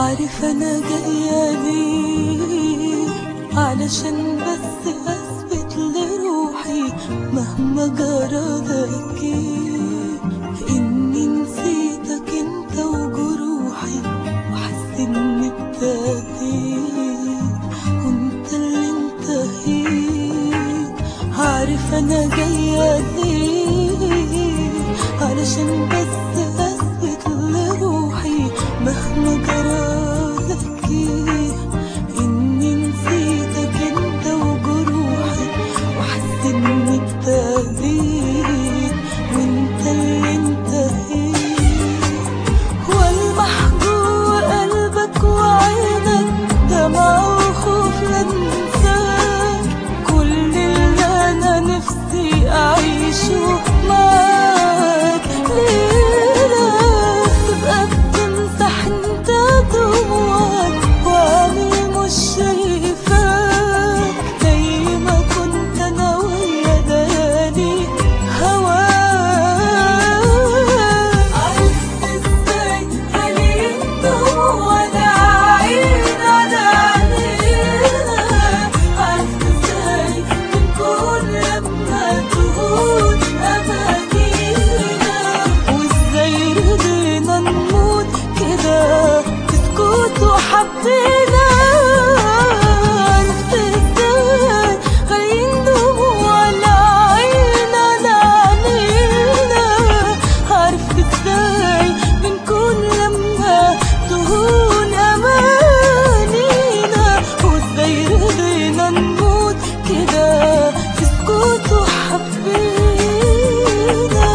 عارف انا جاية ليه علشان بس اثبت لروحي مهما جرى اكيد اني نسيتك انت وجروحي وحاسس اني ابتديت وانت اللي انتهيت عارف انا جاية ليه علشان بس اثبت لروحي مهما جرالك اني نسيتك انت وجروحي وحاسس اني ابتديت وانت اللي انتهيت والمح جوه قلبك وعينك دمع وخوف لا انساك كل اللي انا نفسي اعيشه معاك ليلة تبقى بتمسح انت دموعك وعامل مش شايفاك زي ما كنت انا ويا ليالي هواك عرفت ازاي خليك وانا عين على عينينا عرفت ازاي بنكون لما تهون امانينا وازاي رضينا نموت كده في سكوت وحبينا عرفت ازاي خلينا دموع على عينا على عينينا عرفت ازاي بنكون لما تهون امانينا وازاي رضينا نموت كده في سكوت وحبينا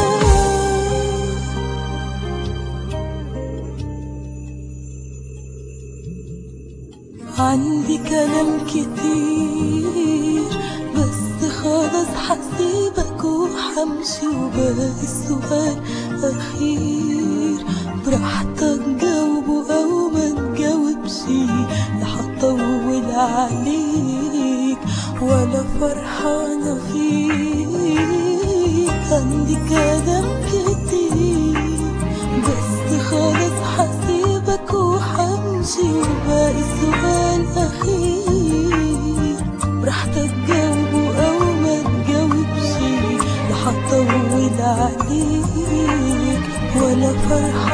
عندي كلام كتير بس خلاص هسيبك وحمشي وباقي السؤال أخير براحتك جاوبه أو ما تجاوبش لا هطول عليك ولا فرحانة فيك عندي كلام كتير بس خلاص هسيبك وحمشي وباقي سؤال أخير براحتك جاوبه أو ما تجاوبش لا هطول عليك ولا فرحة